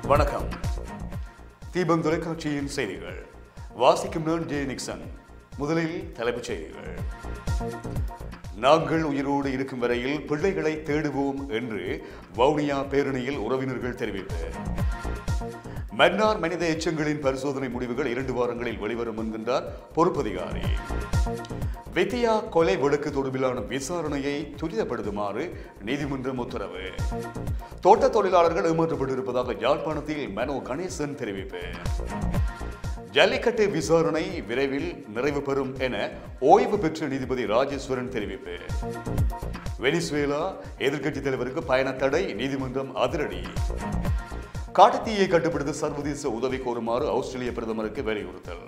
வணக்கம் தீபம் தொலைக்காட்சியின் செய்திகள் வாசிக்கும் நான் ஜே நிக்சன் முதலில் தலைப்புச் செய்திகள் நாங்கள் உயிரோடு இருக்கும் வரையில் பிள்ளைகளை தேடுவோம் என்று வவுனியா பேரணியில் உறவினர்கள் தெரிவிப்பு மன்னார் மனித எச்சங்களின் பரிசோதனை முடிவுகள் இரண்டு வாரங்களில் வெளிவரும் என்கின்றார் பொறுப்பதிகாரி வித்தியா கொலை வழக்கு தொடர்பிலான விசாரணையை துரிதப்படுத்துமாறு நீதிமன்றம் உத்தரவு தோட்ட தொழிலாளர்கள் ஏமாற்றப்பட்டிருப்பதாக யாழ்ப்பாணத்தில் மனோ கணேசன் தெரிவிப்பு ஜல்லிக்கட்டு விசாரணை விரைவில் நிறைவு பெறும் என ஓய்வு பெற்ற நீதிபதி ராஜேஸ்வரன் தெரிவிப்பு வெனிசுவேலா எதிர்க்கட்சித் தலைவருக்கு பயண தடை நீதிமன்றம் அதிரடி காட்டுத்தீயை கட்டுப்படுத்த சர்வதேச உதவி கோருமாறு ஆஸ்திரேலிய பிரதமருக்கு வலியுறுத்தல்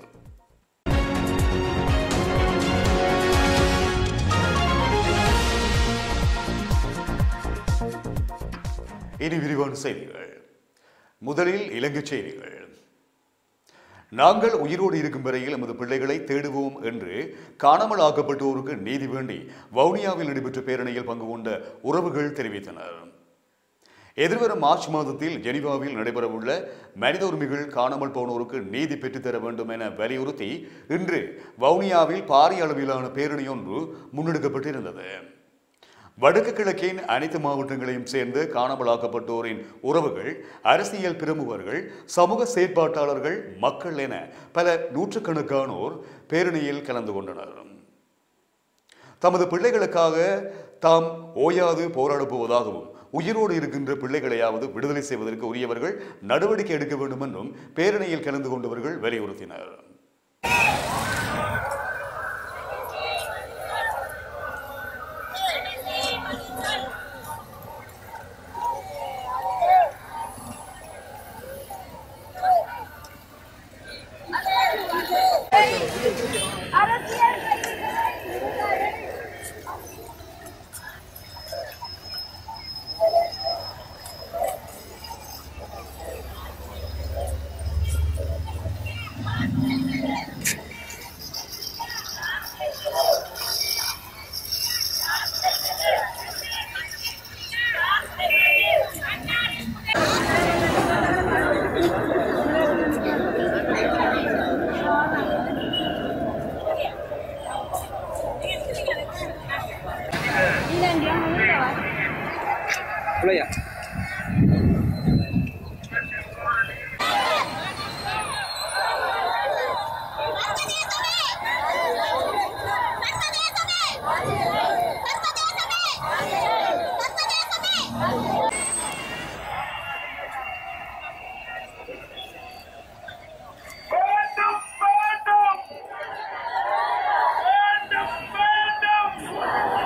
இனி விரிவான செய்திகள் முதலில் இலங்கை செய்திகள் நாங்கள் உயிரோடு இருக்கும் வரையில் எமது பிள்ளைகளை தேடுவோம் என்று காணாமல் ஆக்கப்பட்டோருக்கு நீதி வேண்டி வவுனியாவில் நடைபெற்ற பேரணியில் பங்கு கொண்ட உறவுகள் தெரிவித்தனர் எதிர்வரும் மார்ச் மாதத்தில் ஜெனீவாவில் நடைபெறவுள்ள மனித உரிமைகள் காணாமல் போனோருக்கு நீதி பெற்றுத்தர வேண்டும் என வலியுறுத்தி இன்று வவுனியாவில் பாரிய அளவிலான பேரணி ஒன்று முன்னெடுக்கப்பட்டிருந்தது வடக்கு கிழக்கின் அனைத்து மாவட்டங்களையும் சேர்ந்து காணாமலாக்கப்பட்டோரின் உறவுகள் அரசியல் பிரமுகர்கள் சமூக செயற்பாட்டாளர்கள் மக்கள் என பல நூற்றுக்கணக்கானோர் பேரணியில் கலந்து கொண்டனர் தமது பிள்ளைகளுக்காக தாம் ஓயாது போராடப் போவதாகவும் உயிரோடு இருக்கின்ற பிள்ளைகளையாவது விடுதலை செய்வதற்கு உரியவர்கள் நடவடிக்கை எடுக்க வேண்டும் என்றும் பேரணியில் கலந்து கொண்டவர்கள் வலியுறுத்தினர் Playa. வேண்டும் வேண்டும் வேண்டும் வேண்டும்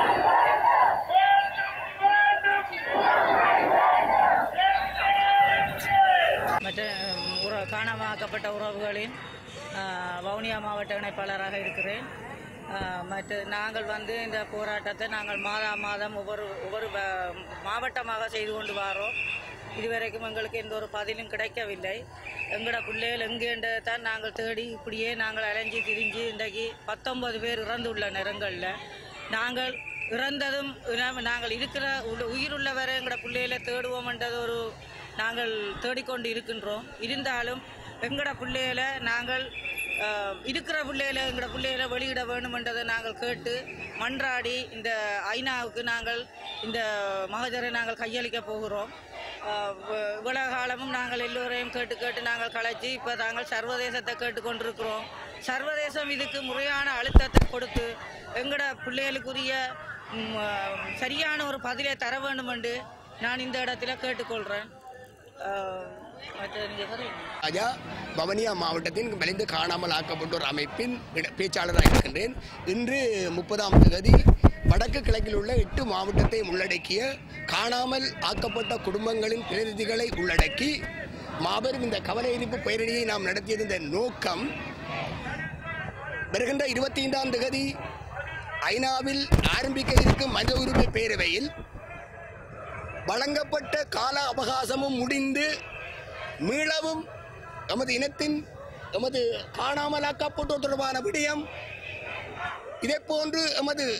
மற்ற உற காணாமாக்கப்பட்ட உறவுகளின் ஆ, வவுனியா மாவட்ட இணைப்பாளராக இருக்கிறேன் ஆ, மற்ற நாங்கள் வந்து இந்த போராட்டத்தை நாங்கள் மாதா மாதம் ஒவ்வொரு ஒவ்வொரு வ- மாவட்டமாக செய்து கொண்டு வரோம் இதுவரைக்கும் எங்களுக்கு எந்த ஒரு பதிலும் கிடைக்கவில்லை எங்களோட பிள்ளைகள் எங்கேன்றதை தான் நாங்கள் தேடி இப்படியே நாங்கள் அலைஞ்சு திரிஞ்சு இன்றைக்கு பத்தொன்பது பேர் இறந்துள்ள நேரங்களில் நாங்கள் இறந்ததும் இன- நாங்கள் இருக்கிற உள்ள- உயிருள்ளவரை எங்களோட பிள்ளைகளை தேடுவோம்ன்றது ஒரு நாங்கள் தேடிக்கொண்டு இருக்கின்றோம் இருந்தாலும் எங்களோட பிள்ளைகளை நாங்கள் அஹ், இருக்கிற பிள்ளைகளை எங்களோட பிள்ளைகளை வெளியிட வேணுமென்றதை நாங்கள் கேட்டு மன்றாடி இந்த ஐநாவுக்கு நாங்கள் இந்த மகஜரை நாங்கள் கையளிக்க போகிறோம் அஹ், வ- இவ்வளவு காலமும் நாங்கள் எல்லோரையும் கேட்டு கேட்டு நாங்கள் கலைச்சி இப்போ நாங்கள் சர்வதேசத்தை கேட்டுக்கொண்டிருக்கிறோம் சர்வதேசம் இதுக்கு முறையான அழுத்தத்தை கொடுத்து எங்களோட பிள்ளைகளுக்குரிய ம், அஹ், சரியான ஒரு பதிலை தர வேண்டும் என்று நான் இந்த இடத்துல கேட்டுக்கொள்கிறேன் அஹ், மற்ற நீங்க சொல்லுங்க. ராஜா வவனியா மாவட்டத்தின் வலிந்து காணாமல் ஆக்கப்பட்டோர் அமைப்பின் இட- பேச்சாளராக இருக்கின்றேன் இன்று முப்பதாம் தேதி வடக்கு கிழக்கில் உள்ள எட்டு மாவட்டத்தை உள்ளடக்கிய காணாமல் ஆக்கப்பட்ட குடும்பங்களின் பிரதிநிதிகளை உள்ளடக்கி மாபெரும் இந்த கவலை எரிப்பு பேரணியை நாம் நடத்தியிருந்த நோக்கம் வருகின்ற இருபத்தி ஐந்தாம் தேதி ஐநாவில் ஆரம்பிக்க இருக்கும் மனித உரிமை பேரவையில் வழங்கப்பட்ட கால அவகாசமும் முடிந்து மீளவும் எமது இனத்தின் எமது காணாமலாக்கப்பட்டோர் தொடர்பான விடயம் இதே போன்று எமது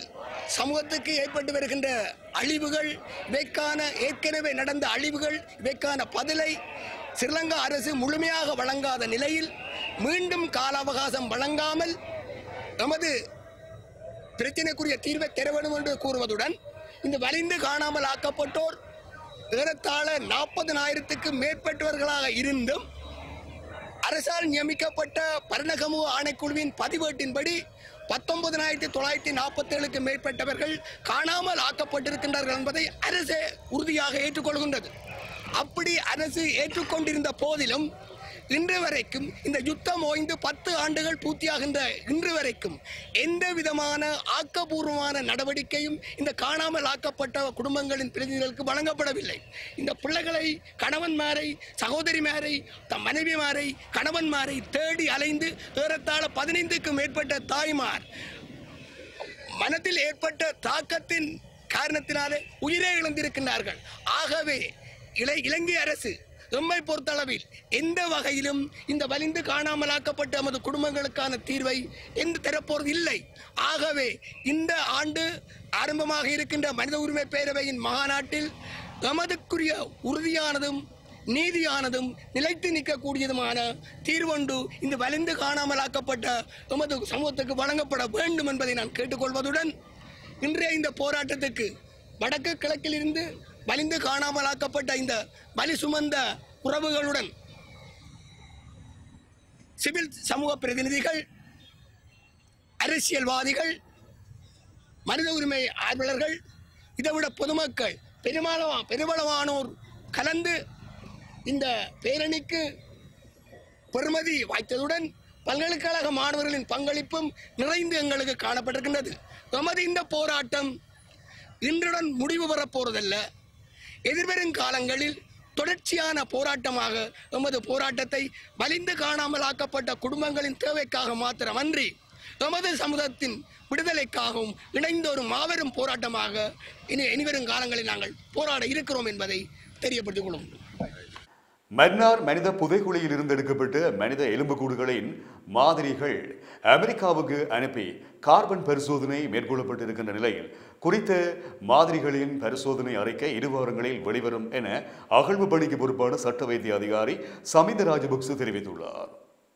சமூகத்துக்கு ஏற்பட்டு வருகின்ற அழிவுகள் இவைக்கான ஏற்கனவே நடந்த அழிவுகள் இவைக்கான பதிலை ஸ்ரீலங்கா அரசு முழுமையாக வழங்காத நிலையில் மீண்டும் கால அவகாசம் வழங்காமல் நமது பிரச்சனைக்குரிய தீர்வை தர வேண்டும் என்று கூறுவதுடன் இந்த வலிந்து காணாமல் ஆக்கப்பட்டோர் ஏறத்தாழ நாற்பதனாயிரத்துக்கு மேற்பட்டவர்களாக இருந்தும் அரசால் நியமிக்கப்பட்ட பரணகமுக ஆணைக்குழுவின் பதிவேட்டின்படி பத்தொன்பதினாயிரத்தி தொள்ளாயிரத்தி நாற்பத்தி ஏழுக்கு மேற்பட்டவர்கள் காணாமல் ஆக்கப்பட்டிருக்கின்றார்கள் என்பதை அரசு உறுதியாக ஏற்றுக்கொள்கின்றது அப்படி அரசு ஏற்றுக்கொண்டிருந்த போதிலும் இன்று வரைக்கும் இந்த யுத்தம் ஓய்ந்து பத்து ஆண்டுகள் பூர்த்தியாகின்ற இன்று வரைக்கும் எந்த விதமான ஆக்கப்பூர்வமான நடவடிக்கையும் இந்த காணாமல் ஆக்கப்பட்ட குடும்பங்களின் பிரதிநிதிகளுக்கு வழங்கப்படவில்லை இந்த பிள்ளைகளை கணவன்மாரை சகோதரிமாரை தம் மனைவிமாரை கணவன்மாரை தேடி அலைந்து ஏறத்தாழ பதினைந்துக்கும் மேற்பட்ட தாய்மார் மனத்தில் ஏற்பட்ட தாக்கத்தின் காரணத்தினாலே உயிரை இழந்திருக்கின்றார்கள் ஆகவே இளை இலங்கை அரசு எம்மை பொறுத்தளவில் எந்த வகையிலும் இந்த வலிந்து காணாமலாக்கப்பட்ட நமது குடும்பங்களுக்கான தீர்வை எந்த தரப்போறது இல்லை ஆகவே இந்த ஆண்டு ஆரம்பமாக இருக்கின்ற மனித உரிமை பேரவையின் மாநாட்டில் எமதுக்குரிய உறுதியானதும் நீதியானதும் நிலைத்து நிற்கக்கூடியதுமான தீர்வொன்று இந்த வலிந்து காணாமலாக்கப்பட்ட எமது சமூகத்துக்கு வழங்கப்பட வேண்டும் என்பதை நான் கேட்டுக்கொள்வதுடன் இன்றைய இந்த போராட்டத்துக்கு வடக்கு கிழக்கிலிருந்து வலிந்து காணாமலாக்கப்பட்ட இந்த வலி சுமந்த உறவுகளுடன் சிவில் சமூக பிரதிநிதிகள் அரசியல்வாதிகள் மனித உரிமை ஆர்வலர்கள் இதைவிட பொதுமக்கள் பெரும்பாலும் பெருமளவானோர் கலந்து இந்த பேரணிக்கு பெறுமதி வாய்த்ததுடன் பல்கலைக்கழக மாணவர்களின் பங்களிப்பும் நிறைந்து எங்களுக்கு காணப்பட்டிருக்கின்றது எமது இந்த போராட்டம் இன்றுடன் முடிவு பெறப் போறதல்ல எதிர்வரும் காலங்களில் தொடர்ச்சியான போராட்டமாக எமது போராட்டத்தை வலிந்து காணாமல் ஆக்கப்பட்ட குடும்பங்களின் தேவைக்காக மாத்திரமன்றி எமது சமூகத்தின் விடுதலைக்காகவும் இணைந்த ஒரு மாபெரும் போராட்டமாக இனி இனிவரும் காலங்களில் நாங்கள் போராட இருக்கிறோம் என்பதை தெரியப்படுத்திக் கொள்ளும் மன்னார் மனித புதைகுழியில் இருந்து எடுக்கப்பட்ட மனித எலும்புக்கூடுகளின் மாதிரிகள் அமெரிக்காவுக்கு அனுப்பி கார்பன் பரிசோதனை மேற்கொள்ளப்பட்டிருக்கின்ற நிலையில் குறித்த மாதிரிகளின் பரிசோதனை அறிக்கை இரு வாரங்களில் வெளிவரும் என அகழ்வு பணிக்கு பொறுப்பான சட்ட வைத்திய அதிகாரி சமித ராஜபக்ச தெரிவித்துள்ளார்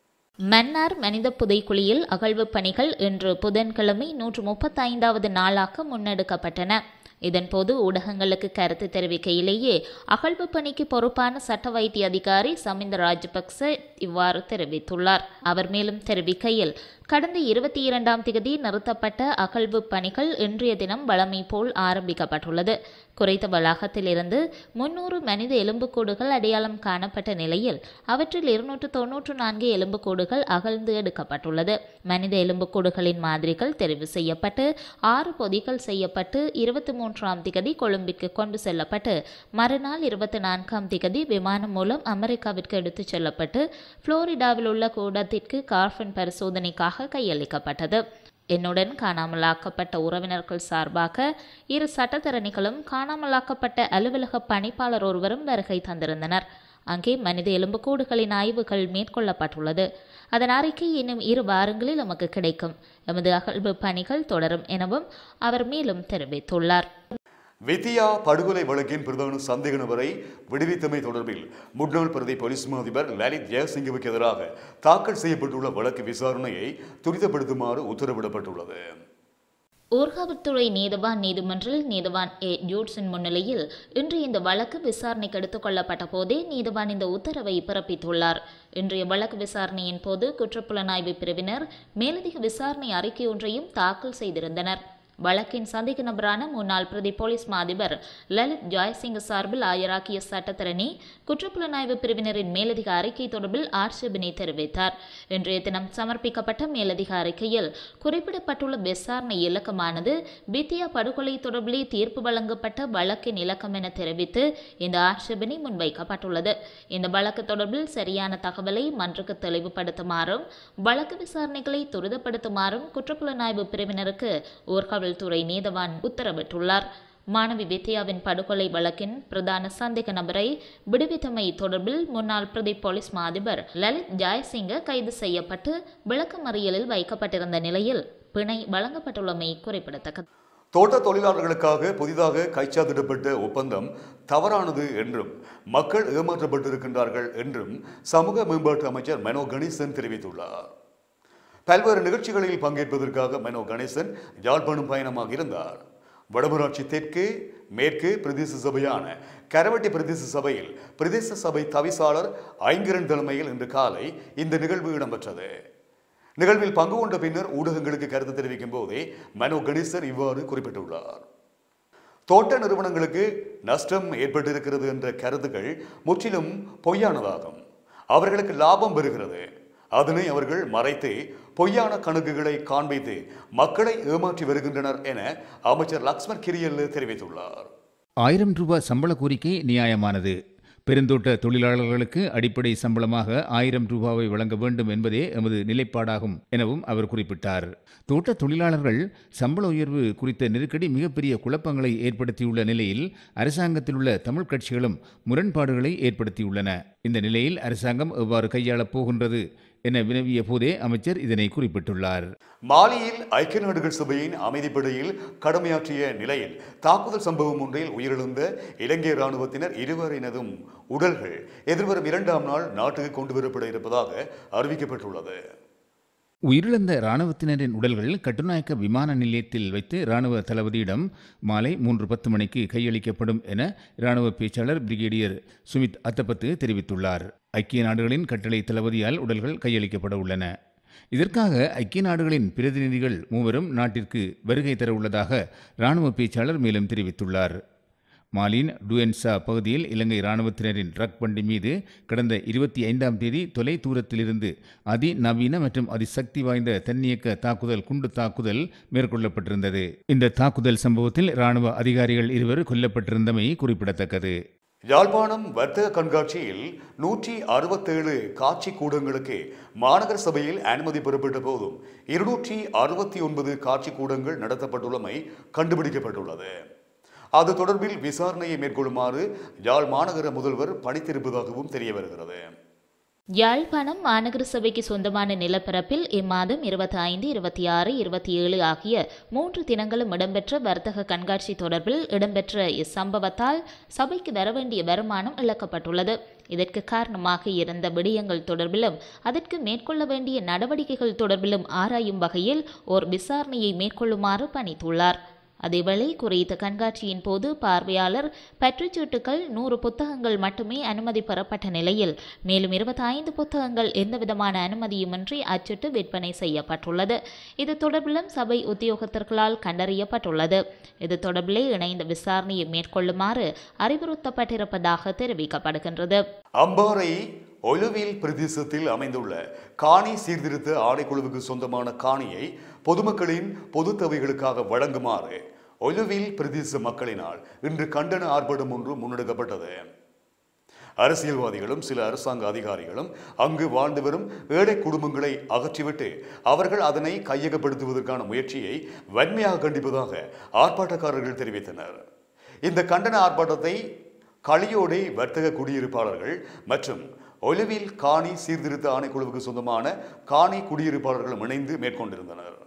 மன்னார் மனித புதைக்குழியில் அகழ்வுப் பணிகள் இன்று புதன்கிழமை நூற்று முப்பத்தைந்தாவது நாளாக முன்னெடுக்கப்பட்டன இதன்போது ஊடகங்களுக்கு கருத்து தெரிவிக்கையிலேயே அகழ்வு பணிக்கு பொறுப்பான சட்ட வைத்திய அதிகாரி சமிந்த ராஜபக்ச இவ்வாறு தெரிவித்துள்ளார் அவர் மேலும் தெரிவிக்கையில் கடந்த இருபத்தி இரண்டாம் தேதி நிறுத்தப்பட்ட அகழ்வு பணிகள் இன்றைய தினம் வழமை போல் ஆரம்பிக்கப்பட்டுள்ளது குறித்த வளாகத்திலிருந்து முன்னூறு மனித எலும்புக்கூடுகள் அடையாளம் காணப்பட்ட நிலையில் அவற்றில் இருநூற்று தொன்னூற்று நான்கு எலும்புக்கூடுகள் அகழ்ந்து எடுக்கப்பட்டுள்ளது மனித எலும்புக்கூடுகளின் மாதிரிகள் தெரிவு செய்யப்பட்டு ஆறு பொதிகள் செய்யப்பட்டு இருபத்தி மூன்றாம் திகதி கொழும்பிற்கு கொண்டு செல்லப்பட்டு மறுநாள் இருபத்தி நான்காம் திகதி விமானம் மூலம் அமெரிக்காவிற்கு எடுத்துச் செல்லப்பட்டு புளோரிடாவில் உள்ள கூடத்திற்கு கார்பன் பரிசோதனைக்காக கையளிக்கப்பட்டது என்னுடன் காணாமலாக்கப்பட்ட உறவினர்கள் சார்பாக இரு சட்டத்தரணிகளும் காணாமலாக்கப்பட்ட அலுவலக பணிப்பாளர் ஒருவரும் வருகை தந்திருந்தனர் அங்கே மனித எலும்புக்கூடுகளின் ஆய்வுகள் மேற்கொள்ளப்பட்டுள்ளது அதன் அறிக்கை இன்னும் இரு வாரங்களில் நமக்கு கிடைக்கும் எமது அகழ்வு பணிகள் தொடரும் எனவும் அவர் மேலும் தெரிவித்துள்ளார் வித்தியா படுகொலை வழக்கின் பிரதான சந்தேக நபரை விடுவித்தமை தொடர்பில் முன்னாள் பிரதி போலீஸ் மா அதிபர் லலித் ஜெயசிங்கவுக்கு எதிராக தாக்கல் செய்யப்பட்டுள்ள வழக்கு விசாரணையை துரிதப்படுத்துமாறு உத்தரவிடப்பட்டுள்ளது ஊர்காவல்துறை நீதவான் நீதிமன்றில் நீதவான் ஏ ஜூட்ஸின் முன்னிலையில் இன்று இந்த வழக்கு விசாரணைக்கு எடுத்துக் கொள்ளப்பட்ட போதே நீதவான் இந்த உத்தரவை பிறப்பித்துள்ளார் இன்றைய வழக்கு விசாரணையின் போது குற்றப்புலனாய்வு பிரிவினர் மேலதிக விசாரணை அறிக்கை ஒன்றையும் தாக்கல் செய்திருந்தனர் வழக்கின் சந்தேக நபரான முன்னாள் பிரதி போலீஸ் மா அதிபர் லலித் ஜாய்சிங் சார்பில் ஆஜராக்கிய சட்டத்தரணி குற்றப்புலனாய்வு பிரிவினரின் மேலதிக அறிக்கை தொடர்பில் ஆட்சேபனை தெரிவித்தார் இன்றைய தினம் சமர்ப்பிக்கப்பட்ட மேலதிக அறிக்கையில் குறிப்பிடப்பட்டுள்ள விசாரணை இலக்கமானது பித்தியா படுகொலை தொடர்பிலே தீர்ப்பு வழங்கப்பட்ட வழக்கின் இலக்கம் என தெரிவித்து இந்த ஆட்சேபனை முன்வைக்கப்பட்டுள்ளது இந்த வழக்கு தொடர்பில் சரியான தகவலை மன்றுக்கு தெளிவுபடுத்துமாறும் வழக்கு விசாரணைகளை துரிதப்படுத்துமாறும் குற்றப்புலனாய்வு பிரிவினருக்கு ஊர்காவல்துறை நீதவான் உத்தரவிட்டுள்ளார் மாணவி வித்யாவின் படுகொலை வழக்கின் பிரதான சந்தேக நபரை விடுவித்தமை தொடர்பில் முன்னாள் பிரதி போலீஸ் மா அதிபர் லலித் ஜாய்சிங்க கைது செய்யப்பட்டு விளக்கமறியலில் வைக்கப்பட்டிருந்த நிலையில் பிணை வழங்கப்பட்டுள்ளமை குறிப்பிடத்தக்கது தோட்ட தொழிலாளர்களுக்காக புதிதாக கைச்சாத்திடப்பட்ட ஒப்பந்தம் தவறானது என்றும் மக்கள் ஏமாற்றப்பட்டிருக்கின்றார்கள் என்றும் சமூக மேம்பாட்டு அமைச்சர் மனோ கணேசன் தெரிவித்துள்ளார் பல்வேறு நிகழ்ச்சிகளில் பங்கேற்பதற்காக மனோ கணேசன் யாழ்ப்பாணம் பயணமாக இருந்தார் வடமராட்சி தெற்கு மேற்கு பிரதேச சபையான கரவட்டி பிரதேச சபையில் பிரதேச சபை தவிசாளர் ஐங்கரன் தலைமையில் இன்று காலை இந்த நிகழ்வு இடம்பெற்றது நிகழ்வில் பங்கு கொண்ட பின்னர் ஊடகங்களுக்கு கருத்து தெரிவிக்கும் போதே மனோ கணேசன் இவ்வாறு குறிப்பிட்டுள்ளார் தோட்ட நிறுவனங்களுக்கு நஷ்டம் ஏற்பட்டிருக்கிறது என்ற கருத்துக்கள் முற்றிலும் பொய்யானதாகும் அவர்களுக்கு லாபம் பெறுகிறது அதனை அவர்கள் மறைத்து பொய்யான கணக்குகளை காண்பித்து மக்களை ஏமாற்றி வருகின்றனர் என அமைச்சர் லக்ஷ்மண் கிரியல் தெரிவித்துள்ளார் ஆயிரம் ரூபாய் சம்பள கோரிக்கை நியாயமானது பெருந்தோட்ட தொழிலாளர்களுக்கு அடிப்படை சம்பளமாக ஆயிரம் ரூபாவை வழங்க வேண்டும் என்பதே எமது நிலைப்பாடாகும் எனவும் அவர் குறிப்பிட்டார் தோட்ட தொழிலாளர்கள் சம்பள உயர்வு குறித்த நெருக்கடி மிகப்பெரிய குழப்பங்களை ஏற்படுத்தியுள்ள நிலையில் அரசாங்கத்தில் உள்ள தமிழ் கட்சிகளும் முரண்பாடுகளை ஏற்படுத்தியுள்ளன இந்த நிலையில் அரசாங்கம் எவ்வாறு கையாளப் போகின்றது என வினவிய போதே அமைச்சர் இதனை குறிப்பிட்டுள்ளார் மாலியில் ஐக்கிய நாடுகள் சபையின் அமைதிப்படையில் கடமையாற்றிய நிலையில் தாக்குதல் சம்பவம் ஒன்றில் உயிரிழந்த இலங்கை ராணுவத்தினர் இருவரினதும் உடல்கள் எதிர்வரும் இரண்டாம் நாள் நாட்டுக்கு கொண்டு வரப்பட இருப்பதாக அறிவிக்கப்பட்டுள்ளது உயிரிழந்த இராணுவத்தினரின் உடல்கள் கட்டுநாயக்க விமான நிலையத்தில் வைத்து இராணுவ தளபதியிடம் மாலை மூன்று பத்து மணிக்கு கையளிக்கப்படும் என இராணுவ பேச்சாளர் பிரிகேடியர் சுமித் அத்தபத்து தெரிவித்துள்ளார் ஐக்கிய நாடுகளின் கட்டளை தளபதியால் உடல்கள் கையளிக்கப்பட உள்ளன இதற்காக ஐக்கிய நாடுகளின் பிரதிநிதிகள் மூவரும் நாட்டிற்கு வருகை தர உள்ளதாக இராணுவ பேச்சாளர் மேலும் தெரிவித்துள்ளார் மாலின் டுஎன்சா பகுதியில் இலங்கை இராணுவத்தினரின் ட்ரக் வண்டி மீது கடந்த இருபத்தி ஐந்தாம் தேதி தொலை தூரத்திலிருந்து அதிநவீன மற்றும் அதிசக்தி வாய்ந்த தன்னியக்க தாக்குதல் குண்டு தாக்குதல் மேற்கொள்ளப்பட்டிருந்தது இந்த தாக்குதல் சம்பவத்தில் இராணுவ அதிகாரிகள் இருவர் கொல்லப்பட்டிருந்தமை குறிப்பிடத்தக்கது யாழ்ப்பாணம் வர்த்தக கண்காட்சியில் நூற்றி அறுபத்தேழு காட்சி கூடங்களுக்கு மாநகர சபையில் அனுமதி பெறப்பட்ட போதும் இருநூற்றி அறுபத்தி ஒன்பது காட்சி கூடங்கள் நடத்தப்பட்டுள்ளமை கண்டுபிடிக்கப்பட்டுள்ளது அது தொடர்பில் விசாரணையை மேற்கொள்ளுமாறு யாழ் மாநகர முதல்வர் பணித்திருப்பதாகவும் தெரிய வருகிறது யாழ்ப்பாணம் மாநகர சபைக்கு சொந்தமான நிலப்பரப்பில் இம்மாதம் இருபத்தி ஐந்து இருபத்தி ஆறு இருபத்தி ஏழு ஆகிய மூன்று தினங்களும் இடம்பெற்ற வர்த்தக கண்காட்சி தொடர்பில் இடம்பெற்ற இச்சம்பவத்தால் சபைக்கு வரவேண்டிய வருமானம் இழக்கப்பட்டுள்ளது இதற்கு காரணமாக இருந்த விடயங்கள் தொடர்பிலும் அதற்கு மேற்கொள்ள வேண்டிய நடவடிக்கைகள் தொடர்பிலும் ஆராயும் வகையில் ஓர் விசாரணையை மேற்கொள்ளுமாறு பணித்துள்ளார் அதேவேளை குறித்த கண்காட்சியின் போது பார்வையாளர் பற்றுச்சீட்டுகள் நூறு புத்தகங்கள் மட்டுமே அனுமதி பெறப்பட்ட நிலையில் மேலும் இருபத்தி ஐந்து புத்தகங்கள் எந்தவிதமான அனுமதியுமின்றி அச்சிட்டு விற்பனை செய்யப்பட்டுள்ளது இது தொடர்பிலும் சபை உத்தியோகத்தர்களால் கண்டறியப்பட்டுள்ளது இது தொடர்பிலே இணைந்த விசாரணையை மேற்கொள்ளுமாறு அறிவுறுத்தப்பட்டிருப்பதாக தெரிவிக்கப்படுகின்றது அம்பாறை ஒலுவில் பிரதேசத்தில் அமைந்துள்ள காணி சீர்திருத்த ஆணைக்குழுவுக்கு சொந்தமான காணியை பொதுமக்களின் பொது தேவைகளுக்காக வழங்குமாறு ஒலுவில் பிரதேச மக்களினால் இன்று கண்டன ஆர்ப்பாட்டம் ஒன்று முன்னெடுக்கப்பட்டது அரசியல்வாதிகளும் சில அரசாங்க அதிகாரிகளும் அங்கு வாழ்ந்து வரும் ஏழை குடும்பங்களை அகற்றிவிட்டு அவர்கள் அதனை கையகப்படுத்துவதற்கான முயற்சியை வன்மையாக கண்டிப்பதாக ஆர்ப்பாட்டக்காரர்கள் தெரிவித்தனர் இந்த கண்டன ஆர்ப்பாட்டத்தை களியோடை வர்த்தக குடியிருப்பாளர்கள் மற்றும் ஒலிவில் காணி சீர்திருத்த ஆணைக்குழுவுக்கு சொந்தமான காணி குடியிருப்பாளர்களும் இணைந்து மேற்கொண்டிருந்தனர்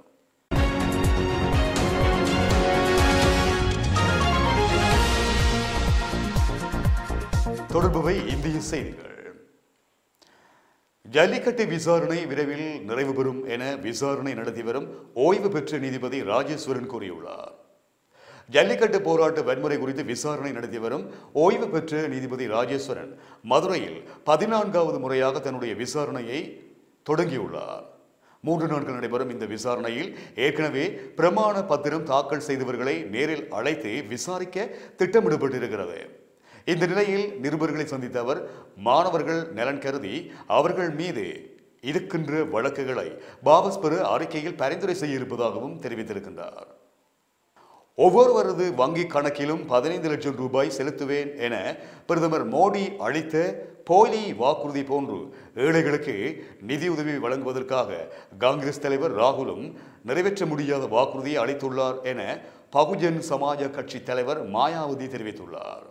தொடர்புவை இந்திய செய்திகள் ஜல்லிக்கட்டு விசாரணை விரைவில் நிறைவு பெறும் என விசாரணை நடத்தி வரும் ஓய்வு பெற்ற நீதிபதி ராஜேஸ்வரன் கூறியுள்ளார் ஜல்லிக்கட்டு போராட்ட வன்முறை குறித்து விசாரணை நடத்தி வரும் ஓய்வு பெற்ற நீதிபதி ராஜேஸ்வரன் மதுரையில் பதினான்காவது முறையாக தன்னுடைய விசாரணையை தொடங்கியுள்ளார் மூன்று நாட்கள் நடைபெறும் இந்த விசாரணையில் ஏற்கனவே பிரமாண பத்திரம் தாக்கல் செய்தவர்களை நேரில் அழைத்து விசாரிக்க திட்டமிடப்பட்டிருக்கிறது இந்த நிலையில் நிருபர்களை சந்தித்த அவர் மாணவர்கள் நலன் கருதி அவர்கள் மீது இருக்கின்ற வழக்குகளை வாபஸ் பெற அறிக்கையில் பரிந்துரை செய்ய இருப்பதாகவும் தெரிவித்திருக்கின்றார் ஒவ்வொருவரது வங்கி கணக்கிலும் பதினைந்து லட்சம் ரூபாய் செலுத்துவேன் என பிரதமர் மோடி அளித்த போலி வாக்குறுதி போன்று ஏழைகளுக்கு நிதியுதவி வழங்குவதற்காக காங்கிரஸ் தலைவர் ராகுலும் நிறைவேற்ற முடியாத வாக்குறுதியை அளித்துள்ளார் என பகுஜன் சமாஜ கட்சி தலைவர் மாயாவதி தெரிவித்துள்ளார்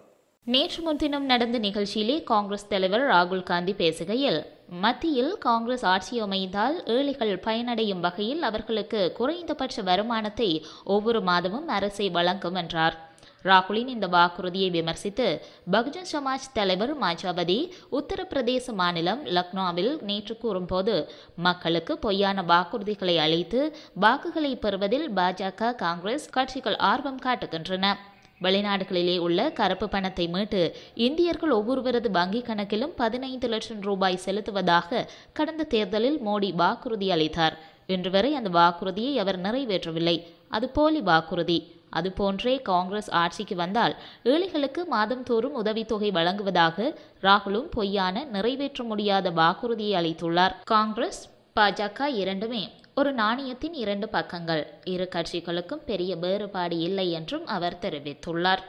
நேற்று முன்தினம் நடந்த நிகழ்ச்சியிலே காங்கிரஸ் தலைவர் ராகுல் காந்தி பேசுகையில் மத்தியில் காங்கிரஸ் ஆட்சி அமைந்தால் ஏழைகள் பயனடையும் வகையில் அவர்களுக்கு குறைந்தபட்ச வருமானத்தை ஒவ்வொரு மாதமும் அரசை வழங்கும் என்றார் ராகுலின் இந்த வாக்குறுதியை விமர்சித்து பகுஜன் சமாஜ் தலைவர் மாஜாவதி உத்தரப்பிரதேச மாநிலம் லக்னோவில் நேற்று கூறும்போது மக்களுக்கு பொய்யான வாக்குறுதிகளை அளித்து வாக்குகளை பெறுவதில் பாஜக காங்கிரஸ் கட்சிகள் ஆர்வம் காட்டுகின்றன வெளிநாடுகளிலே உள்ள கருப்பு பணத்தை மீட்டு இந்தியர்கள் ஒவ்வொருவரது வங்கிக் கணக்கிலும் பதினைந்து லட்சம் ரூபாய் செலுத்துவதாக கடந்த தேர்தலில் மோடி வாக்குறுதி அளித்தார் இன்று வரை அந்த வாக்குறுதியை அவர் நிறைவேற்றவில்லை அது போலி வாக்குறுதி அதுபோன்றே காங்கிரஸ் ஆட்சிக்கு வந்தால் ஏழைகளுக்கு மாதந்தோறும் உதவித்தொகை வழங்குவதாக ராகுலும் பொய்யான நிறைவேற்ற முடியாத வாக்குறுதியை அளித்துள்ளார் காங்கிரஸ் பாஜக இரண்டுமே ஒரு நாணயத்தின் இரண்டு பக்கங்கள் இரு கட்சிகளுக்கும் பெரிய வேறுபாடு இல்லை என்றும் அவர் தெரிவித்துள்ளார்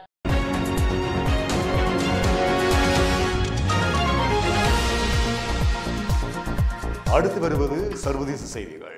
அடுத்து வருவது சர்வதேச செய்திகள்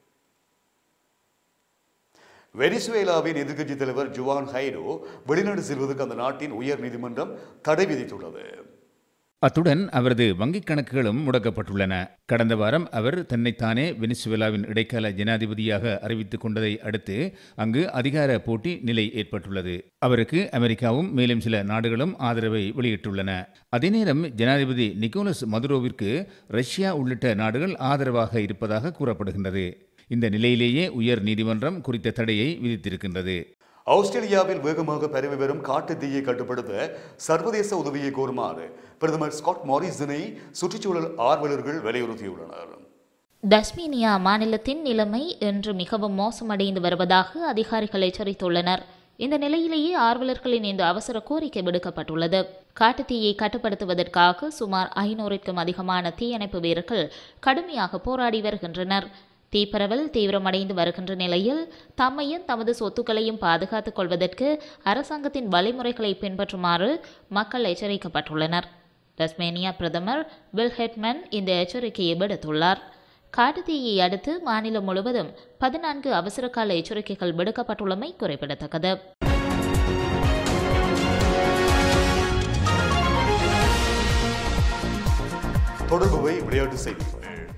வெனிசுவேலாவின் எதிர்க்கட்சித் தலைவர் ஜுவான் ஹைடோ வெளிநாடு செல்வதற்கு அந்த நாட்டின் உயர் நீதிமன்றம் தடை விதித்துள்ளது அத்துடன் அவரது வங்கிக் கணக்குகளும் முடக்கப்பட்டுள்ளன கடந்த வாரம் அவர் தன்னைத்தானே வெனிசுவேலாவின் இடைக்கால ஜனாதிபதியாக அறிவித்துக் கொண்டதை அடுத்து அங்கு அதிகார போட்டி நிலை ஏற்பட்டுள்ளது அவருக்கு அமெரிக்காவும் மேலும் சில நாடுகளும் ஆதரவை வெளியிட்டுள்ளன அதே நேரம் ஜனாதிபதி நிக்கோலஸ் மதுரோவிற்கு ரஷ்யா உள்ளிட்ட நாடுகள் ஆதரவாக இருப்பதாக கூறப்படுகின்றது இந்த நிலையிலேயே உயர் நீதிமன்றம் குறித்த தடையை விதித்திருக்கின்றது ஆஸ்திரேலியாவில் வேகமாக பரவி வரும் காட்டுத் தீயை கட்டுப்படுத்த சர்வதேச உதவியை கோருமாறு பிரதமர் ஸ்காட் மாரிசனை சுற்றுச்சூழல் ஆர்வலர்கள் வலியுறுத்தியுள்ளனர் தஸ்மீனியா மாநிலத்தின் நிலைமை இன்று மிகவும் மோசமடைந்து வருவதாக அதிகாரிகள் எச்சரித்துள்ளனர் இந்த நிலையிலேயே ஆர்வலர்களின் இந்த அவசர கோரிக்கை விடுக்கப்பட்டுள்ளது காட்டுத்தீயை கட்டுப்படுத்துவதற்காக சுமார் ஐநூறுக்கும் அதிகமான தீயணைப்பு வீரர்கள் கடுமையாக போராடி வருகின்றனர் தீப்பரவல் தீவிரமடைந்து வருகின்ற நிலையில் தம்மையும் தமது சொத்துக்களையும் பாதுகாத்துக் கொள்வதற்கு அரசாங்கத்தின் வழிமுறைகளை பின்பற்றுமாறு மக்கள் எச்சரிக்கப்பட்டுள்ளனர் டஸ்மேனியா பிரதமர் பில் ஹெட்மன் இந்த எச்சரிக்கையை விடுத்துள்ளார் காட்டுத்தீயை அடுத்து மாநிலம் முழுவதும் பதினான்கு அவசரகால எச்சரிக்கைகள் விடுக்கப்பட்டுள்ளமை குறிப்பிடத்தக்கது தொடர்புவை விளையாட்டு செய்திகள்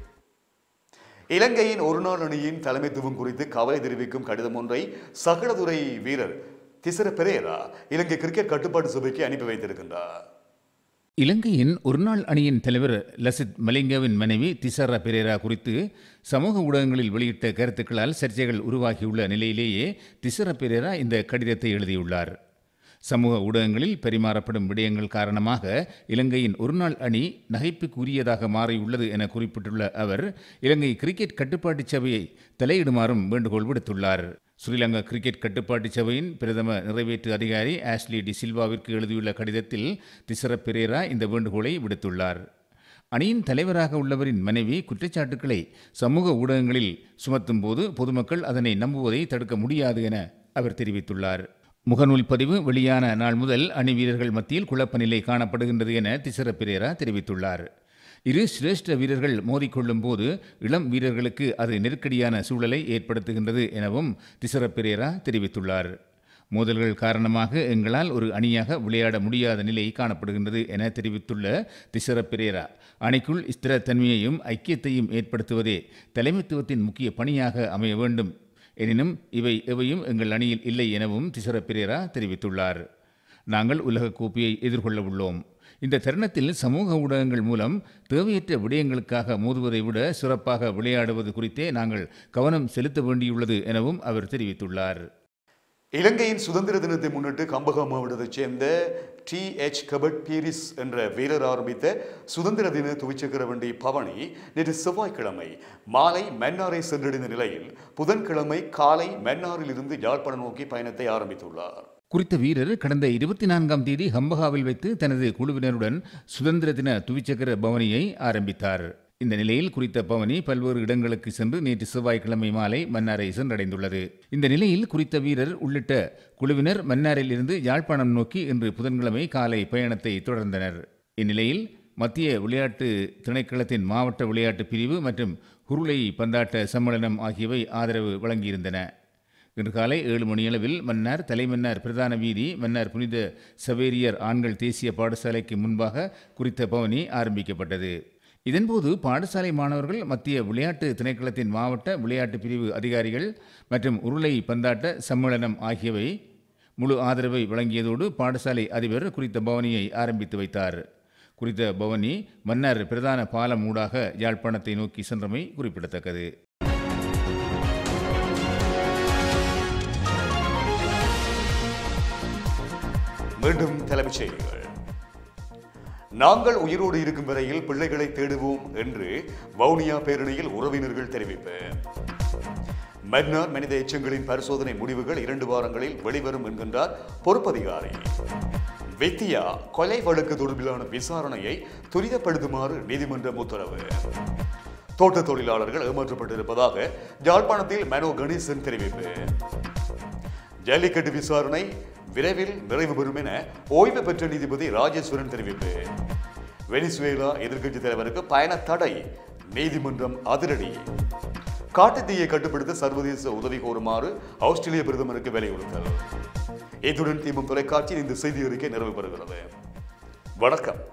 இலங்கையின் ஒருநாள் அணியின் தலைமைத்துவம் குறித்து கவலை தெரிவிக்கும் கடிதம் ஒன்றை சகலதுறை வீரர் திசர பெரேரா இலங்கை கிரிக்கெட் கட்டுப்பாட்டு சபைக்கு அனுப்பி வைத்திருக்கின்றார் இலங்கையின் ஒருநாள் அணியின் தலைவர் லசித் மலிங்கவின் மனைவி திசாரா பெரேரா குறித்து சமூக ஊடகங்களில் வெளியிட்ட கருத்துக்களால் சர்ச்சைகள் உருவாகியுள்ள நிலையிலேயே திசர பெரேரா இந்த கடிதத்தை எழுதியுள்ளார் சமூக ஊடகங்களில் பரிமாறப்படும் விடயங்கள் காரணமாக இலங்கையின் ஒருநாள் அணி நகைப்புக்குரியதாக மாறியுள்ளது என குறிப்பிட்டுள்ள அவர் இலங்கை கிரிக்கெட் கட்டுப்பாட்டு சபையை தலையிடுமாறும் வேண்டுகோள் விடுத்துள்ளார் ஸ்ரீலங்கா கிரிக்கெட் கட்டுப்பாட்டு சபையின் பிரதம நிறைவேற்று அதிகாரி ஆஷ்லி டி சில்வாவிற்கு எழுதியுள்ள கடிதத்தில் திசர பெரேரா இந்த வேண்டுகோளை விடுத்துள்ளார் அணியின் தலைவராக உள்ளவரின் மனைவி குற்றச்சாட்டுக்களை சமூக ஊடகங்களில் சுமத்தும் போது பொதுமக்கள் அதனை நம்புவதை தடுக்க முடியாது என அவர் தெரிவித்துள்ளார் முகநூல் பதிவு வெளியான நாள் முதல் அணி வீரர்கள் மத்தியில் குழப்ப நிலை காணப்படுகின்றது என திசர பெரேரா தெரிவித்துள்ளார் இரு சிரேஷ்ட வீரர்கள் மோதிக்கொள்ளும் போது இளம் வீரர்களுக்கு அது நெருக்கடியான சூழலை ஏற்படுத்துகின்றது எனவும் திசர பெரேரா தெரிவித்துள்ளார் மோதல்கள் காரணமாக எங்களால் ஒரு அணியாக விளையாட முடியாத நிலை காணப்படுகின்றது என தெரிவித்துள்ள திசர பெரேரா அணிக்குள் ஸ்திரத்தன்மையையும் ஐக்கியத்தையும் ஏற்படுத்துவதே தலைமைத்துவத்தின் முக்கிய பணியாக அமைய வேண்டும் எனினும் இவை எவையும் எங்கள் அணியில் இல்லை எனவும் திசர பெரேரா தெரிவித்துள்ளார் நாங்கள் உலகக் கோப்பையை எதிர்கொள்ள உள்ளோம் இந்த தருணத்தில் சமூக ஊடகங்கள் மூலம் தேவையற்ற விடயங்களுக்காக மோதுவதை விட சிறப்பாக விளையாடுவது குறித்தே நாங்கள் கவனம் செலுத்த வேண்டியுள்ளது எனவும் அவர் தெரிவித்துள்ளார் இலங்கையின் சுதந்திர தினத்தை முன்னிட்டு கம்பகா மாவட்டத்தைச் சேர்ந்த டி எச் கபட் பீரிஸ் என்ற வீரர் ஆரம்பித்த சுதந்திர தின துவிச்சக்கர வண்டி பவனி நேற்று செவ்வாய்க்கிழமை மாலை மன்னாரை சென்றடைந்த நிலையில் புதன்கிழமை காலை மன்னாரில் இருந்து யாழ்ப்பாணம் நோக்கி பயணத்தை ஆரம்பித்துள்ளார் குறித்த வீரர் கடந்த இருபத்தி நான்காம் தேதி ஹம்பகாவில் வைத்து தனது குழுவினருடன் சுதந்திர தின துவிச்சக்கர பவனியை ஆரம்பித்தார் இந்த நிலையில் குறித்த பவனி பல்வேறு இடங்களுக்கு சென்று நேற்று செவ்வாய்க்கிழமை மாலை மன்னாரை சென்றடைந்துள்ளது இந்த நிலையில் குறித்த வீரர் உள்ளிட்ட குழுவினர் மன்னாரில் இருந்து யாழ்ப்பாணம் நோக்கி இன்று புதன்கிழமை காலை பயணத்தை தொடர்ந்தனர் இந்நிலையில் மத்திய விளையாட்டு திணைக்களத்தின் மாவட்ட விளையாட்டு பிரிவு மற்றும் உருளை பந்தாட்ட சம்மேளனம் ஆகியவை ஆதரவு வழங்கியிருந்தன இன்று காலை ஏழு மணியளவில் மன்னார் தலைமன்னார் பிரதான வீதி மன்னார் புனித சவேரியர் ஆண்கள் தேசிய பாடசாலைக்கு முன்பாக குறித்த பவனி ஆரம்பிக்கப்பட்டது இதன்போது பாடசாலை மாணவர்கள் மத்திய விளையாட்டு திணைக்களத்தின் மாவட்ட விளையாட்டு பிரிவு அதிகாரிகள் மற்றும் உருளை பந்தாட்ட சம்மேளனம் ஆகியவை முழு ஆதரவை வழங்கியதோடு பாடசாலை அதிபர் குறித்த பவனியை ஆரம்பித்து வைத்தார் குறித்த பவனி மன்னார் பிரதான பாலம் ஊடாக யாழ்ப்பாணத்தை நோக்கி சென்றமை குறிப்பிடத்தக்கது மீண்டும் தலைப்புச் செய்திகள் நாங்கள் உயிரோடு இருக்கும் வரையில் பிள்ளைகளை தேடுவோம் என்று வவுனியா பேரணியில் உறவினர்கள் தெரிவிப்பு மன்னார் மனித எச்சங்களின் பரிசோதனை முடிவுகள் இரண்டு வாரங்களில் வெளிவரும் என்கின்றார் பொறுப்பதிகாரி வித்தியா கொலை வழக்கு தொடர்பிலான விசாரணையை துரிதப்படுத்துமாறு நீதிமன்றம் உத்தரவு தோட்ட தொழிலாளர்கள் ஏமாற்றப்பட்டிருப்பதாக யாழ்ப்பாணத்தில் மனோ கணேசன் தெரிவிப்பு ஜல்லிக்கட்டு விசாரணை விரைவில் நிறைவு பெறும் என ஓய்வு பெற்ற நீதிபதி ராஜேஸ்வரன் தெரிவிப்பு வெனிசுவேலா எதிர்க்கட்சி தலைவருக்கு பயண தடை நீதிமன்றம் அதிரடி காட்டுத்தீயை கட்டுப்படுத்த சர்வதேச உதவி கோருமாறு ஆஸ்திரேலிய பிரதமருக்கு வலியுறுத்தல் இத்துடன் தீபம் தொலைக்காட்சியில் இந்த செய்தி அறிக்கை நிறைவு பெறுகிறது வணக்கம்